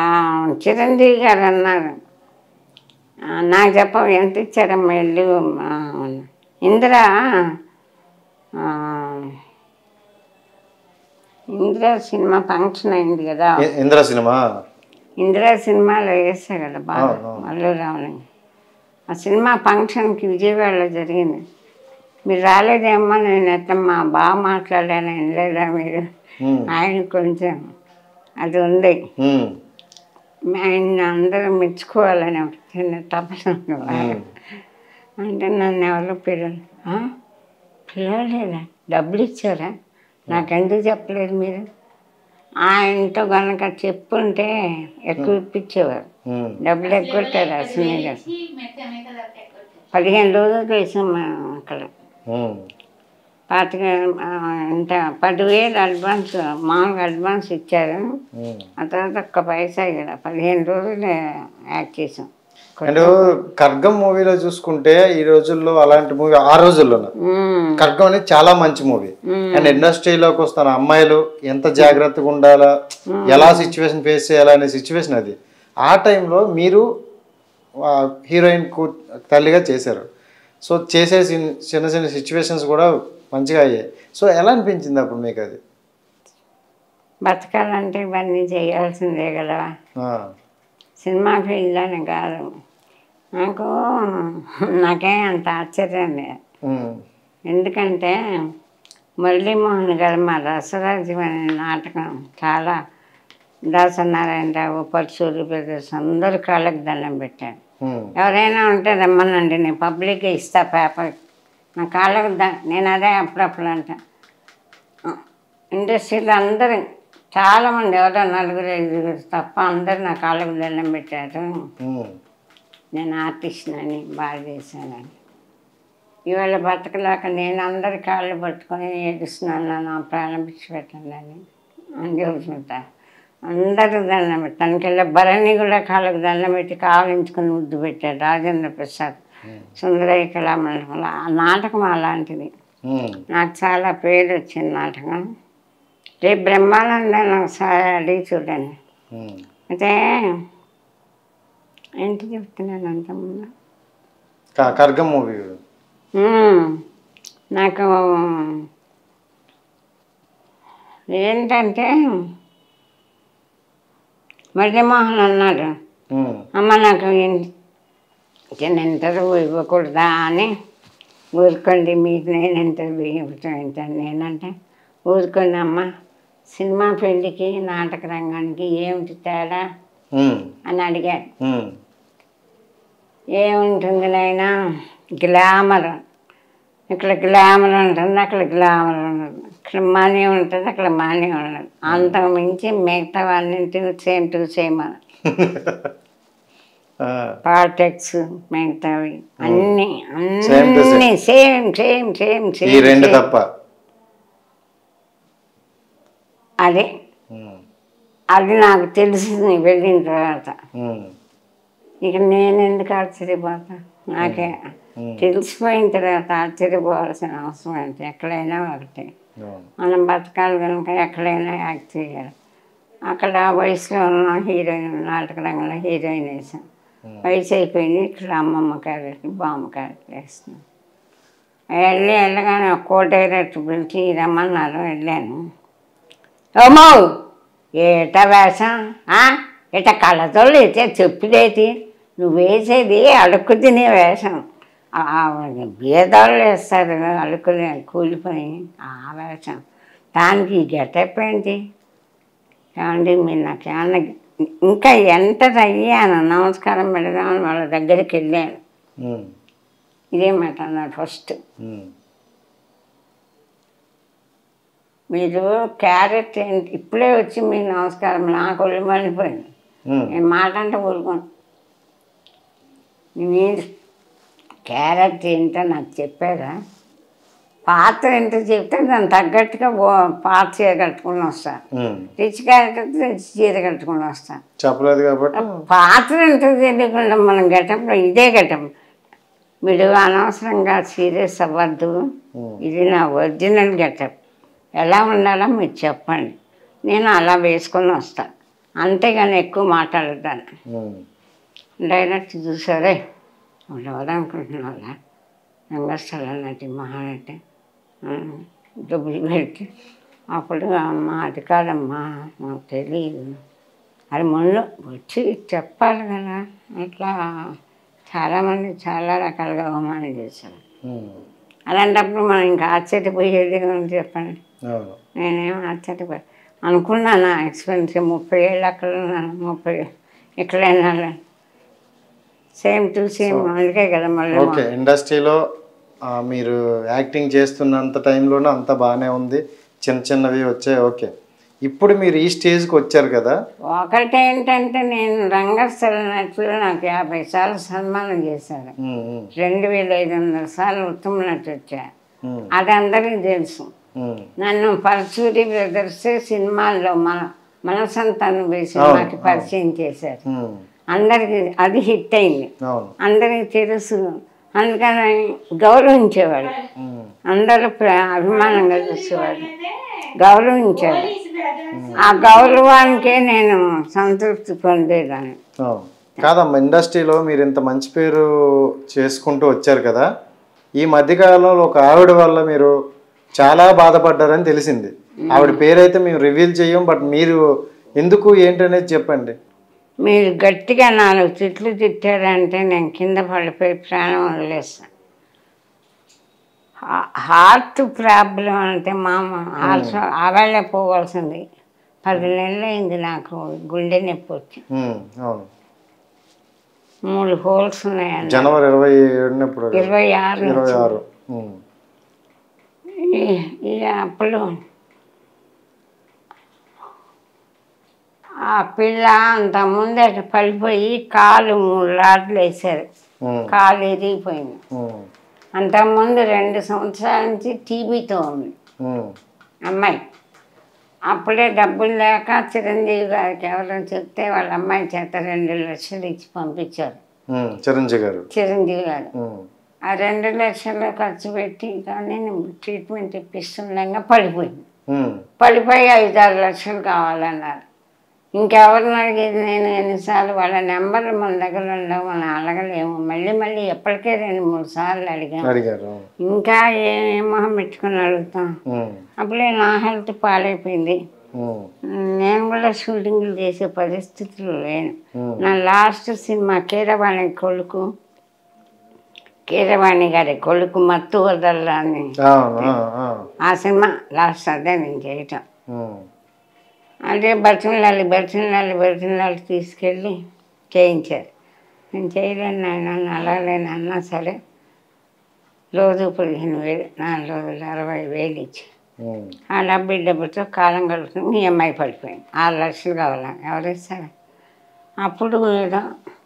ఆ, చిరంజీవి గారు అన్నారు ఆ, నాకు చెప్ప ఎంత ఇచ్చారమ్మా ఇల్లు ఆ, ఇందిర ఆ, ఇందిర సినిమా ఫంక్షన్ అయింది కదా ఇ- ఇంద్ర సినిమా ఇందిరా సినిమాలో వేసా కదా బాగా అవును, అవును. అల్లు రామలింగ ఆ సినిమా ఫంక్షన్కి విజయవాడలో జరిగింది మీరు రాలేదేమో నేను ఎత్తమ్మా బాగా మాట్లాడాను వినలేదా మీరు ఉమ్, ఆయన కొంచెం అది ఉంది ఉమ్, ఆయన అందరూ మెచ్చుకోవాలని ఒక చిన్న తపన ఉమ్. అంటే నన్ను ఎవరు పిల్లలు పిలవలేదా డబ్బులు ఇచ్చారా నాకెందుకు చెప్పలేదు మీరు ఆయనతో కనుక చెప్పుంటే ఎక్కువ ఇప్పించేవారు ఉమ్, డబ్బులు ఎక్కువ పెట్టారు అసలు మీద పదిహేను రోజులు వేసాం మేము అక్కడ ఉమ్, పాతిక ఆ, ఇంత పదివేలు అడ్వాన్స్ మామూలుగా అడ్వాన్స్ ఇచ్చారు ఉమ్. ఆ తర్వాత ఒక్క పైసా ఇక్కడ పదిహేను రోజులు యాక్ట్ చేసాం అండ్ ఖడ్గం మూవీలో చూసుకుంటే ఈ రోజుల్లో అలాంటి మూవీ ఆ రోజుల్లో మ్మ్. ఖడ్గం అనేది చాలా మంచి మూవీ అండ్ ఇండస్ట్రీలోకి వస్తున్న అమ్మాయిలు ఎంత జాగ్రత్తగా ఉండాలా ఎలా సిచ్యువేషన్ ఫేస్ చేయాలా అనే సిచ్యువేషన్ అది ఆ టైంలో మీరు హీరోయిన్ కూ తల్లిగా చేశారు సో చేసే చిన్న చిన్న చిన్న సిచ్యువేషన్స్ కూడా మంచిగా అయ్యాయి సో ఎలా అనిపించింది అప్పుడు మీకు అది బతకాలంటే ఇవన్నీ చేయాల్సిందే కదా ఆ, సినిమా ఫీల్డ్ అని కాదు నాకు నాకేం అంత ఆశ్చర్యం లేదు ఉమ్, ఎందుకంటే మురళీమోహన్ గారు మా రసరాజ్యం అనే నాటకం చాలా దాసనారాయణరావు పరశూరి బ్రదర్స్ అందరు కాళ్ళకి దండం పెట్టారు ఉమ్, ఎవరైనా ఉంటే రమ్మనండి నేను పబ్లిక్గా ఇస్తా పేపర్ నా కాళ్ళకు ద నేను అదే అప్పుడప్పుడు అంట ఇండస్ట్రీలో అందరూ చాలామంది ఎవరో నలుగురు ఐదుగురు తప్ప అందరూ నా కాళ్ళకు దండం పెట్టారు ఉమ్, నేను ఆర్టిస్ట్ అని బాగా చేశానని ఇవాళ బతకలేక నేను అందరి కాళ్ళు పట్టుకొని ఏడుస్తున్నాను నా ప్రాణం పిచ్చి పెట్టండి అని అని చెబుతుంటా అందరూ దండం పెట్టి తనకెళ్ళి భరణి కూడా కాళ్ళకు దండం పెట్టి కావలించుకొని ముద్దు పెట్టాడు రాజేంద్ర ప్రసాద్ సుందరయ్య కళామండపంలో ఆ నాటకం అలాంటిది ఉమ్, నాకు చాలా పేరు వచ్చింది నాటకం రేపు బ్రహ్మానందాన్ని ఒకసారి అడిగి చూడండి ఉమ్. అయితే ఏంటి చెప్తున్నాను అంతకుముందు క- ఖడ్గం మూవీ మ్మ్. నాకు ఏంటంటే మురళీమోహన్ అన్నాడు ఉమ్, అమ్మ నాకు ఇన్- చిన్న ఇంటర్వ్యూ ఇవ్వకూడదా అని ఊరుకోండి మీకు నేను ఇంటర్వ్యూ ఇవ్వటం ఏంటని నేనంటే ఊరుకోండి అమ్మ సినిమా ఫీల్డ్కి నాటక రంగానికి ఏమిటి తేడా ఉమ్, అని అడిగాడు ఉమ్, ఏముంటుంది నాయనా గ్లామర్ ఇక్కడ గ్లామర్ ఉంటుంది అక్కడ గ్లామర్ ఉండదు ఇక్కడ మనీ ఉంటుంది అక్కడ మనీ ఉండదు అంతకు మించి మిగతా అన్నింటికి సేమ్ టు సేమ్ ఆ, పాలిటిక్స్ మిగతావి అన్నీ Same to same. అన్నీ సేమ్ సేమ్ సేమ్ ఈ సేమ్ రెండు తప్ప అదే ఉమ్, అది నాకు తెలిసింది వెళ్ళిన తర్వాత ఉమ్, ఇక నేను ఎందుకు ఆశ్చర్యపోతా నాకే ఉమ్. తెలిసిపోయిన తర్వాత ఆశ్చర్యపోవాల్సిన అవసరం ఏంటి ఎక్కడైనా ఒకటి అవును. మనం బతకాలి కనుక ఎక్కడైనా యాక్ట్ చేయాలి అక్కడ వయసులో ఉన్న హీరోయిన్ నాటక రంగంలో హీరోయిన్ వేసాం వయసు అయిపోయింది ఇక్కడ అమ్మమ్మ క్యారెక్టర్ బామ్మ క్యారెక్టర్ వేస్తున్నాం వెళ్ళి వెళ్ళగానే ఒక్కో డైరెక్టర్ పిలిచి రమ్మన్నారు వెళ్ళాను ఓమో ఏట వేషం ఆ? ఇట కళ్ళతోళ్ళు అయితే చెప్పులేటి నువ్వు వేసేది అడుక్కు తినే వేషం ఆ బీదవాళ్ళు వేస్తారు అడుక్కుని కూలిపోయి ఆ వేషం దానికి ఈ గెటప్ ఏంటి ఏమండి మీరు నాకు ఏమన్నా ఇంకా ఎంత అయ్యాను నమస్కారం పెడదామని వాళ్ళ దగ్గరికి వెళ్ళాను ఉమ్, ఇదే మాట అన్నాడు ఫస్ట్ ఉమ్, మీరు క్యారెట్ ఏంటి ఇప్పుడే వచ్చి మీకు నమస్కారం నాకు ఒళ్ళు మళ్ళీపోయింది ఉమ్, నేను మాట అంటే ఊరుకోను మీరు క్యారెట్ ఏంటో నాకు చెప్పారా పాత్ర ఏంటో చెప్తే దానికి తగ్గట్టుగా ఓ- పాత చీర కట్టుకుని వస్తా ఉమ్. రిచ్ క్యారెక్టర్ రిచ్ చీర కట్టుకుని వస్తా చెప్పలేదు కాబట్టి పాత్ర ఎంతో తెలియకుండా మనం గెటప్లో ఇదే గెటప్ మీరు అనవసరంగా సీరియస్ అవ్వద్దు ఉమ్, ఇది నా ఒరిజినల్ గెటప్ ఎలా ఉండాలో మీరు చెప్పండి నేను అలా వేసుకొని వస్తాను అంతేగాని ఎక్కువ మాట్లాడతాను ఉమ్. డైరెక్ట్ చూసారే వాళ్ళు ఎవరనుకుంటున్నారా రంగస్థల నటి మహానటి ఆ, డబ్బులు పెట్టి అప్పుడు అమ్మ అది కాదమ్మా నాకు తెలియదు అది ముందు వచ్చి చెప్పాలి కదా అట్లా చాలామంది చాలా రకాలుగా అవమానం చేశారు ఉమ్. అలాంటప్పుడు మనం ఇంకా ఆశ్చర్యపోయేది ఏమని చెప్పండి అవును నేనేం ఆశ్చర్యపోయా అనుకున్నాను ఎక్స్పీరియన్స్ ముప్పై ఏళ్ళు అక్కడ ఉన్నాను ముప్పై ఎక్కడైనా సేమ్ టు సేమ్ అందుకే కదా మళ్ళీ ఓకే ఇండస్ట్రీలో ఆ, మీరు యాక్టింగ్ చేస్తున్నంత టైంలోనే అంత బాగానే ఉంది చిన్న చిన్నవి వచ్చాయి ఓకే ఇప్పుడు మీరు ఈ స్టేజ్కి వచ్చారు కదా ఒకటి ఏంటంటే నేను రంగస్థల నటులు నాకు యాభై సార్లు సన్మానం చేశారు ఉమ్, ఉమ్, రెండు వేల ఐదు వందల సార్లు ఉత్తమ నటు వచ్చా ఉమ్, అది అందరికీ తెలుసు ఉమ్. నన్ను పరశూరి బ్రదర్స్ సినిమాల్లో మన మనసంతాను వేసి అవును, నాకు పరిచయం చేశారు ఉమ్, అందరికి అది హిట్ అయింది అవును అందరికి తెలుసు అందుకని గౌరవించేవాడు ఉమ్, అందరూ ప్ర- అభిమానంగా చూసేవాడు గౌరవించాడు ఆ గౌరవానికే నేను సంతృప్తి పొందేదాన్ని అవును కాదమ్మా ఇండస్ట్రీలో మీరు ఇంత మంచి పేరు చేసుకుంటూ వచ్చారు కదా ఈ మధ్యకాలంలో ఒక ఆవిడ వల్ల మీరు చాలా బాధపడ్డారని తెలిసింది ఆవిడ పేరైతే మేము రివీల్ చేయం బట్ మీరు ఎందుకు ఏంటనేది చెప్పండి మీరు గట్టిగా నాలుగు తిట్లు తిట్టారంటే నేను కింద పడిపోయి ప్రాణం వదిలేస్తాను హార్ట్ ప్రాబ్లం అంటే మామ హార్ట్ ఆవేళ పోవాల్సింది పది నెలలు అయింది నాకు గుండె నొప్పి వచ్చి ఉమ్, అవును మూడు హోల్స్ ఉన్నాయండి జనవరి ఇరవై ఏడునప్పుడు ఇరవై ఆరు ఇరవై ఆరు ఉమ్, ఈ- ఈ అప్పుడు ఆ పిల్ల అంత ముందే పడిపోయి కాలు మూడు రాడ్లు వేశారు ఉమ్, కాలు ఎరిగిపోయింది ఉమ్, అంతకుముందు రెండు సంవత్సరాల నుంచి టీబీతో ఉంది ఉమ్, అమ్మాయి అప్పుడే డబ్బులు లేక చిరంజీవి గారికి ఎవరో చెప్తే వాళ్ళ అమ్మాయి చేత రెండు లక్షలు ఇచ్చి పంపించారు ఉమ్, చిరంజీవి గారు చిరంజీవి గారు ఉమ్, ఆ రెండు లక్షలు ఖర్చు పెట్టి కానీ ట్రీట్మెంట్ ఇప్పిస్తుండగా పడిపోయింది ఉమ్, పడిపోయి ఐదారు లక్షలు కావాలన్నారు ఇంకెవరిని అడిగేది నేను ఎన్నిసార్లు వాళ్ళ నెంబర్లు మన దగ్గర ఉండవు మనం అడగలేము మళ్ళీ మళ్ళీ ఎప్పటికే రెండు మూడు సార్లు అడిగాం అడిగారు అవును. ఇంకా ఏ ఏ మొహం పెట్టుకుని అడుగుతాం ఉమ్, అప్పుడే నా హెల్త్ పాడైపోయింది ఉమ్, నేను కూడా షూటింగ్లు చేసే పరిస్థితులు లేను ఉమ్, నా లాస్ట్ సినిమా కీరవాణి కొడుకు కీరవాణి గారి కొడుకు మత్తు వదల్లా అని అవును ఆ, ఆ, ఆ సినిమా లాస్ట్ అదే నేను చేయటం ఉమ్, అదే బతిమలాలి బతిమలాలి బతిమలాలి తీసుకెళ్ళి చేయించారు నేను చేయలేను నాయన నడవలేను అన్నా సరే రోజు పదిహేను వేలు నాలుగు రోజులు అరవై వేలు ఇచ్చి ఉమ్, ఆ డబ్బు ఈ డబ్బుతో కాలం గడుపుతుంది ఈఎంఐ పడిపోయింది ఆరు లక్షలు కావాలా ఎవరు ఇస్తారు అప్పుడు ఏదో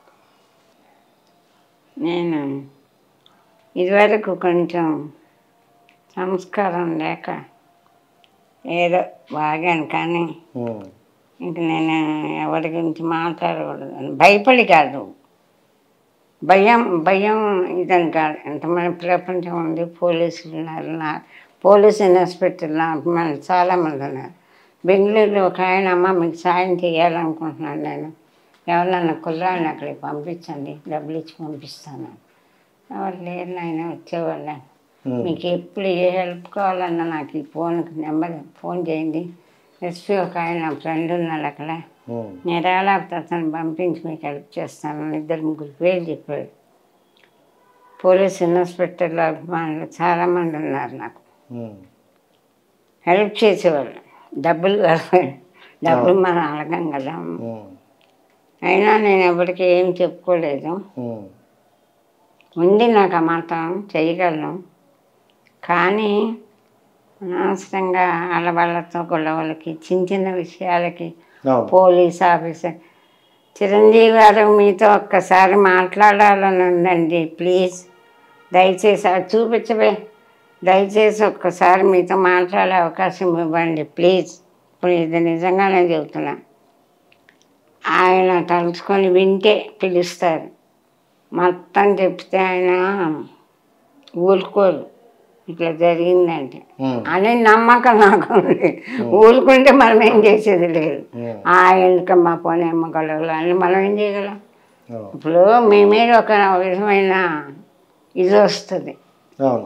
నేను ఇదివరకు కొంచెం సంస్కారం లేక ఏదో బాగాను కానీ ఉమ్, ఇంక నేను ఎవరి గురించి మాట్లాడకూడదు అని భయపడి కాదు భయం భయం ఇదని కాదు ఎంతమంది ప్రపంచం ఉంది పోలీసులు ఉన్నారు నా పోలీస్ ఇన్స్పెక్టర్ నాకు మన చాలామంది ఉన్నారు బెంగళూరులో ఒక ఆయన అమ్మ మీకు సాయం చేయాలనుకుంటున్నాను నేను ఎవరన్నా కుర్రాన్ని అక్కడికి పంపించండి డబ్బులు ఇచ్చి పంపిస్తాను ఎవరు లేరు నాయన వచ్చేవాళ్ళని ఉమ్, మీకు ఎప్పుడు ఏ హెల్ప్ కావాలన్నా నాకు ఈ ఫోన్కి నెంబర్ ఫోన్ చేయండి ఎస్పీ ఒక ఆయన నా ఫ్రెండ్ ఉన్నాడు అక్కడ ఉమ్, నేను రాలేకపోతే అతను పంపించి మీకు హెల్ప్ చేస్తాను అని ఇద్దరు ముగ్గురు పేరు చెప్పాడు పోలీస్ ఇన్స్పెక్టర్లు అభిమానులు చాలామంది ఉన్నారు నాకు ఉమ్, హెల్ప్ చేసేవాళ్ళు డబ్బులు కాదు డబ్బులు మనం అడగం కదా ఉమ్, అయినా నేను ఎవరికి ఏం చెప్పుకోలేదు ఉమ్, ఉంది నాకు ఆ మాత్రం చేయగలను కానీ అనవసరంగా ఆడవాళ్ళతో గొడవలకి చిన్న చిన్న విషయాలకి అవును పోలీస్ ఆఫీసర్ చిరంజీవి గారు మీతో ఒక్కసారి మాట్లాడాలని ఉందండి ప్లీజ్ దయచేసి అది చూపించవే దయచేసి ఒక్కసారి మీతో మాట్లాడే అవకాశం ఇవ్వండి ప్లీజ్ ఇప్పుడు ఇది నిజంగానే చెబుతున్నా ఆయన తలుచుకొని వింటే పిలుస్తారు మొత్తం చెప్తే ఆయన ఊరుకోరు ఇట్లా జరిగిందంటే ఉమ్, అనే నమ్మకం నాకు ఉంది ఊరుకుంటే మనం ఏం చేసేది లేదు ఉమ్, ఆ ఎందుకమ్మా పోనీ అమ్మగలరు అని మనం ఏం చేయగలం అవును ఇప్పుడు మీ మీద ఒక విధమైన ఇది వస్తుంది అవును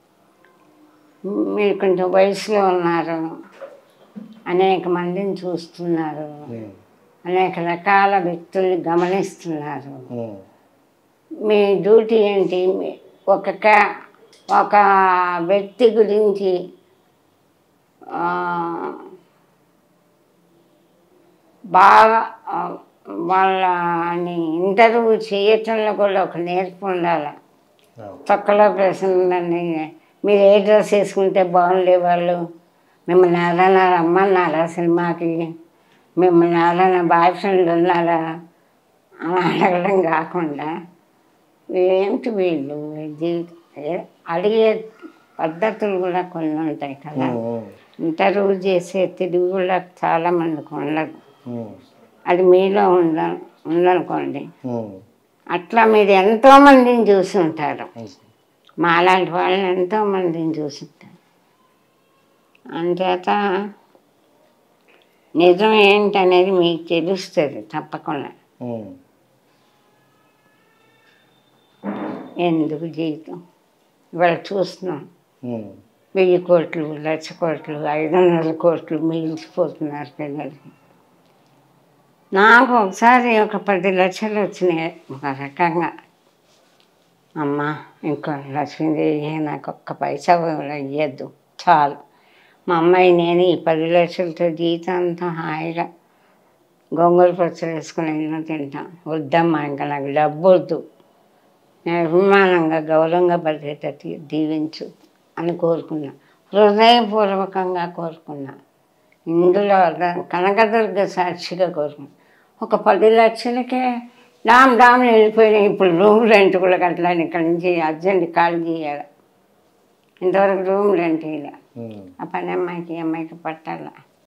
మీరు కొంచెం వయసులో ఉన్నారు అనేక మందిని చూస్తున్నారు ఉమ్, అనేక రకాల వ్యక్తుల్ని గమనిస్తున్నారు ఉమ్, మీ డ్యూటీ ఏంటి మీ- ఒక కా- ఒక వ్యక్తి గురించి ఆ, బాగా ఆ, వాళ్ళని ఇంటర్వ్యూ చేయటంలో కూడా ఒక నేర్పు ఉండాలి అవును తొక్కలో ప్రశ్నలన్నీ మీరు ఏ డ్రెస్ వేసుకుంటే బాగుండే వాళ్ళు మిమ్మల్ని ఎవరైనా రమ్మన్నారా సినిమాకి మిమ్మల్ని ఎవరైనా బాయ్ ఫ్రెండ్ ఉన్నారా అని అడగడం కాకుండా ఏంటి వీళ్ళు జీవితం ఏ- అడిగే పద్ధతులు కూడా కొన్ని ఉంటాయి కదా ఉమ్, ఉమ్, ఇంటర్వ్యూ చేసే తిరిగి కూడా చాలా మందికి ఉండదు ఉమ్, అది మీలో ఉంద ఉందనుకోండి ఉమ్, అట్లా మీరు ఎంతో మందిని చూసి ఉంటారు ఉమ్, మాలాంటి వాళ్ళని ఎంతో మందిని చూసుంటారు అంచేత నిజం ఏంటనేది మీకు తెలుస్తుంది తప్పకుండా ఉమ్, ఎందుకు జీవితం ఇవాళ చూస్తున్నాం ఉమ్, వెయ్యి కోట్లు లక్ష కోట్లు ఐదు వందల కోట్లు మిగిలిచిపోతున్నారు పిల్లలకి నాకు ఒకసారి ఒక పది లక్షలు వచ్చినాయి ఒక రకంగా అమ్మ ఇంకో లక్ష్మీదేవి నాకు ఒక్క పైసా కూడా ఇవ్వద్దు చాలు మా అమ్మాయి నేను ఈ పది లక్షలతో జీవితాంతం హాయిగా గొంగళి పచ్చడి వేసుకుని ఎన్నో తింటాం వద్దమ్మా ఇంకా నాకు డబ్బు వద్దు నేను అభిమానంగా గౌరవంగా బతికేటట్టు దీవించు అని కోరుకున్నా హృదయపూర్వకంగా కోరుకున్నా ఇందులో ద- కనకదుర్గ సాక్షిగా కోరుకున్నా ఒక పది లక్షలకే డామ్ డామ్ వెళ్ళిపోయినాయి ఇప్పుడు రూమ్ రెంట్ కూడా కట్టలేని ఇక్కడి నుంచి అర్జెంట్ ఖాళీ చేయాలి ఇంతవరకు రూమ్ రెంట్ ఇలా ఉమ్, ఆ పని అమ్మాయికి ఈ అమ్మాయికి పట్టాల